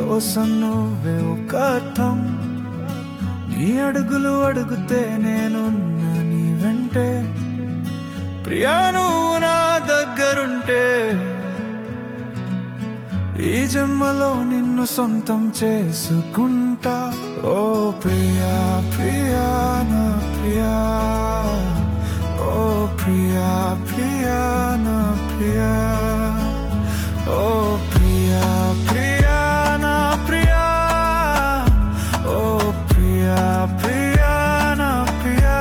కోసం నువ్వే ఒక అర్థం నీ అడుగులు అడుగుతే నేను నీ వెంటే ప్రియా నువ్వు నా దగ్గరుంటే ఈ జన్మలో నిన్ను సొంతం చేసుకుంటా ఓ ప్రియా ప్రియా నా ప్రియా ఓ ప్రియా ప్రియా నా ప్రియా ఓ ప్రియా ప్రియా నా ప్రియా ఓ ప్రియా ప్రియా నా ప్రియా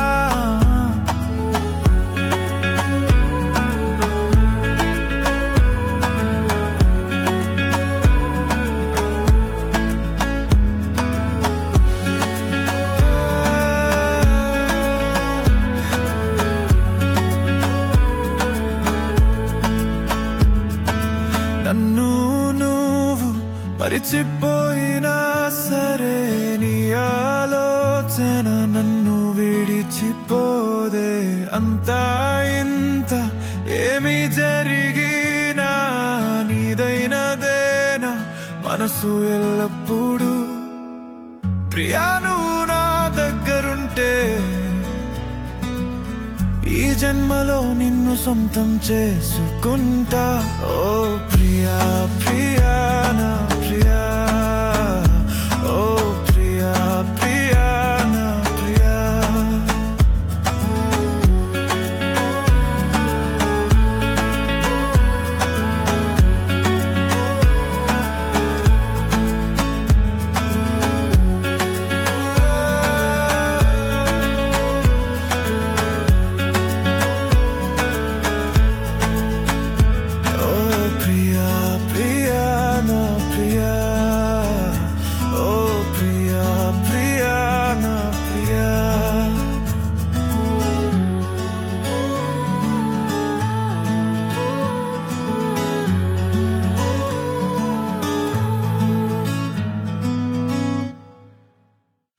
నన్ను నువ్వు మరిచిపోయినా సరే నీ ఆలోచన నన్ను విడిచిపోదే అంతా ఇంత ఏమి జరిగినా నీదైనదేనా మనసు ఎల్లప్పుడూ ప్రియా నువ్వు నా దగ్గరుంటే ఈ జన్మలో నిన్ను సొంతం చేసుకుంటా ఓ ప్రియా ప్రియా